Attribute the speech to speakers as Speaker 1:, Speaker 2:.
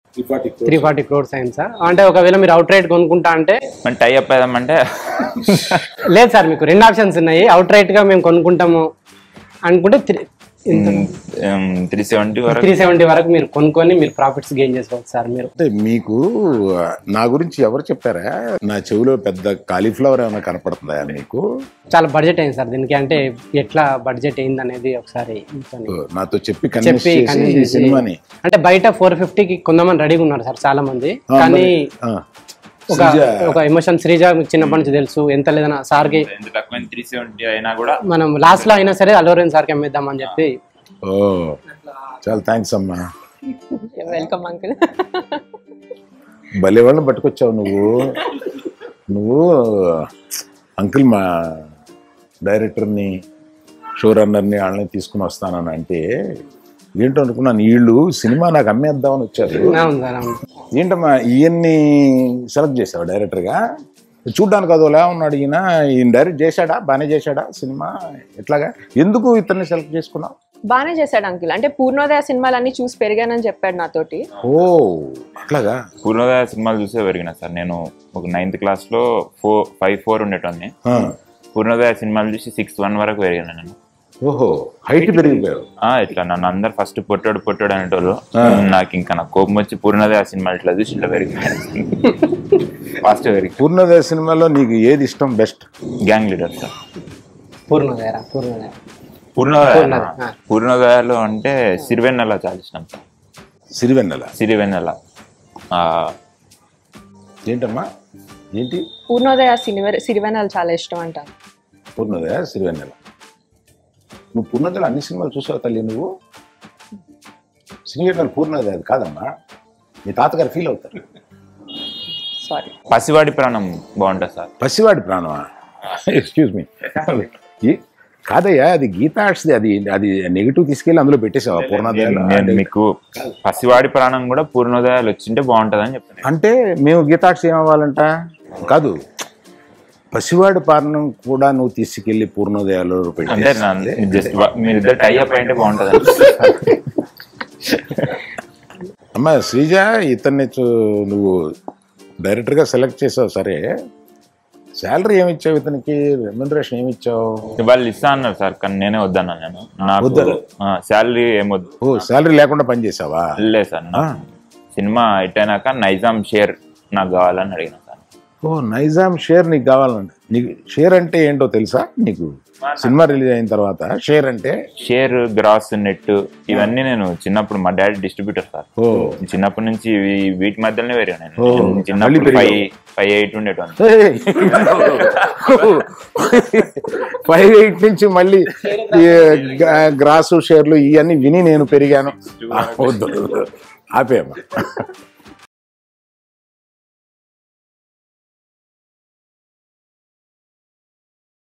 Speaker 1: Three forty crores అయింది sir అంటే ఒకవేళ మీరు అవుట్ రైట్ కొనుక్కుంటా అంటే
Speaker 2: మన టై అప్ అయ్యామంటే
Speaker 1: లేదు సార్ మీకు రెండు ఆప్షన్స్ ఉన్నాయి అవుట్ రైట్ గా మేము కొనుక్కుంటాము అనుకుంటే త్రీ
Speaker 2: త్రీ సెవెంటీ వరకు
Speaker 1: త్రీ సెవెంటీ వరకు మీరు కొనుక్కొని మీరు ప్రాఫిట్స్ గెయిన్ చేసుకోవచ్చు సార్ మీరు
Speaker 3: అంటే మీకు నా గురించి ఎవరు చెప్పారా నా చెవిలో పెద్ద కాలీఫ్లవర్ ఏమైనా కనపడుతుందా మీకు
Speaker 1: చాలా బడ్జెట్ అయింది సార్ దీనికి అంటే ఎట్లా బడ్జెట్ అయింది అనేది ఒకసారి మీతోని
Speaker 3: నాతో చెప్పి కన్విన్స్
Speaker 1: చెప్పి
Speaker 3: చేసి
Speaker 1: convince
Speaker 3: ఈ
Speaker 1: చేసి-
Speaker 3: సినిమాని
Speaker 1: అంటే బయట ఫోర్ ఫిఫ్టీకి కొంతమంది రెడీగా ఉన్నారు సార్ చాలా మంది
Speaker 3: ఆ,
Speaker 1: కానీ
Speaker 3: మరి, ఆ.
Speaker 1: ఒక
Speaker 3: శ్రీజ,
Speaker 1: ఒక ఎమోషన్ శ్రీజ మీకు చిన్నప్పటి నుంచి తెలుసు ఎంత లేదన్నా సార్కి
Speaker 2: ఎంత తక్కువ త్రీ సెవెంటీ అయినా కూడా
Speaker 1: మనం లాస్ట్ లో అయినా సరే అలోరెన్ సార్కి అమ్మేద్దామని చెప్పి
Speaker 3: ఓ చాలా థ్యాంక్స్ అమ్మా
Speaker 4: వెల్కమ్ అంకుల్
Speaker 3: భలే వాళ్ళని పట్టుకొచ్చావు నువ్వు నువ్వు అంకుల్ మా డైరెక్టర్ని షో రన్నర్ని వాళ్ళని తీసుకుని వస్తానని అంటే ఏంటో అనుకున్నాను వీళ్ళు సినిమా నాకు అమ్మేద్దామని వచ్చారు
Speaker 1: అవును సార్ అవును
Speaker 3: ఏంటమ్మా ఈయన్ని సెలెక్ట్ చేసావు డైరెక్టర్గా చూడ్డానికి అదోలా ఉన్నాడు ఈయన ఈయన డైరెక్ట్ చేశాడా బాగానే చేశాడా సినిమా ఎట్లాగా ఎందుకు ఇతన్ని సెలెక్ట్ చేసుకున్నావు
Speaker 4: బాగానే చేశాడు అంకుల్ అంటే పూర్ణోదయ సినిమాలన్నీ చూసి పెరిగానని చెప్పాడు నాతోటి
Speaker 3: ఓ అట్లాగా
Speaker 2: పూర్ణోదయ సినిమాలు చూసే పెరిగిన సార్ నేను ఒక నైన్త్ క్లాస్ లో ఫోర్ ఫైవ్ ఫోర్ ఉండేటోని
Speaker 3: ఆ.
Speaker 2: పూర్ణోదయ సినిమాలు చూసి సిక్స్ వన్ వరకు పెరిగాను నేను
Speaker 3: ఓహో హైట్ పెరిగిపోయావు
Speaker 2: ఆ, ఇట్లా నన్ను అందరు ఫస్ట్ పొట్టాడు పొట్టాడు అనేటోళ్ళు నాకు ఇంకా నాకు కోపం వచ్చి పూర్ణోదయ సినిమాలు ఇట్లా చూసి ఇట్లా పెరిగిపోయాను ఫాస్ట్ పెరిగి
Speaker 3: పూర్ణోదయ సినిమాలో నీకు ఏది ఇష్టం best
Speaker 2: gang leader sir
Speaker 1: Purnodaya రా, పూర్ణోదయ
Speaker 2: పూర్ణోదయ
Speaker 1: పూర్ణోదయ, ఆ.
Speaker 2: పూర్ణోదయలో అంటే సిరివెన్నెల చాలా ఇష్టం సార్
Speaker 3: సిరివెన్నెల
Speaker 2: సిరివెన్నెల ఆ,
Speaker 3: ఏంటమ్మా ఏంటి
Speaker 4: పూర్ణోదయ సినిమా సిరివెనల్ చాలా ఇష్టం అంటారు
Speaker 3: పూర్ణోదయ సిరివెన్నెల నువ్వు పూర్ణోదయ అన్ని సినిమాలు చూసావు తల్లి నువ్వు సిరివెన్నెల పూర్ణోదయ అది కాదమ్మా మీ తాతగారు ఫీల్ అవుతారు
Speaker 4: సారీ
Speaker 2: పసివాడి ప్రాణం బాగుంటుంది సార్
Speaker 3: పసివాడి ప్రాణమా ఎక్స్క్యూజ్ మీ కాదయ్యా అది గీతా ఆర్ట్స్ది అది అది నెగిటివ్ తీసుకెళ్ళి అందులో పెట్టేసావా పూర్ణోదయాలు
Speaker 2: నేను మీకు పసివాడి ప్రాణం కూడా పూర్ణోదయాలు వచ్చింటే బాగుంటుంది అని చెప్తాను
Speaker 3: అంటే మేము గీతాక్షి ఏమవ్వాలంట కాదు పసివాడి పాలనం కూడా నువ్వు తీసుకెళ్లి పూర్ణోదయాలు
Speaker 2: అంటే
Speaker 3: పెట్టి
Speaker 2: జస్ట్ మీరిద్దరు టై అప్ అయితే బాగుంటుంది
Speaker 3: అమ్మ శ్రీజ ఇతన్ని చూ- నువ్వు డైరెక్టర్గా సెలెక్ట్ చేసావు సరే శాలరీ ఏమి ఇచ్చావు ఇతనికి రెమ్యునరేషన్ ఏమి ఇచ్చావు
Speaker 2: వాళ్ళు ఇస్తా అన్నారు సార్ కానీ నేనే వద్దన్నా నేను నాకు
Speaker 3: వద్దరు?
Speaker 2: శాలరీ ఏమొద్దు
Speaker 3: ఓ శాలరీ లేకుండా పని చేసావా
Speaker 2: లేదు సార్ నాకు సినిమా హిట్ అయినాక నైజాం షేర్ నాకు కావాలని అడిగిన సార్
Speaker 3: ఓ నైజాం షేర్ నీకు కావాలండి నీకు షేర్ అంటే ఏంటో తెలుసా నీకు సినిమా రిలీజ్ అయిన తర్వాత షేర్ అంటే
Speaker 2: షేర్ గ్రాస్ నెట్ ఇవన్నీ నేను చిన్నప్పుడు మా డాడీ డిస్ట్రిబ్యూటర్ సార్
Speaker 3: ఓ
Speaker 2: చిన్నప్పటి నుంచి ఇవి- వీటి మధ్యలోనే పెరిగాను నేను
Speaker 3: ఓ,
Speaker 2: నేను
Speaker 3: మళ్ళీ
Speaker 2: చిన్నప్పుడు
Speaker 3: పెరిగావు.
Speaker 2: ఫైవ్ ఫైవ్ ఎయిట్ ఉండేటోని
Speaker 3: ఫైవ్ ఎయిట్ నుంచి మళ్ళీ ఈ గ్రా- గ్రాసు షేర్లు ఇవన్నీ విని నేను పెరిగాను ఆ, వద్దు ఆపేయమ్మా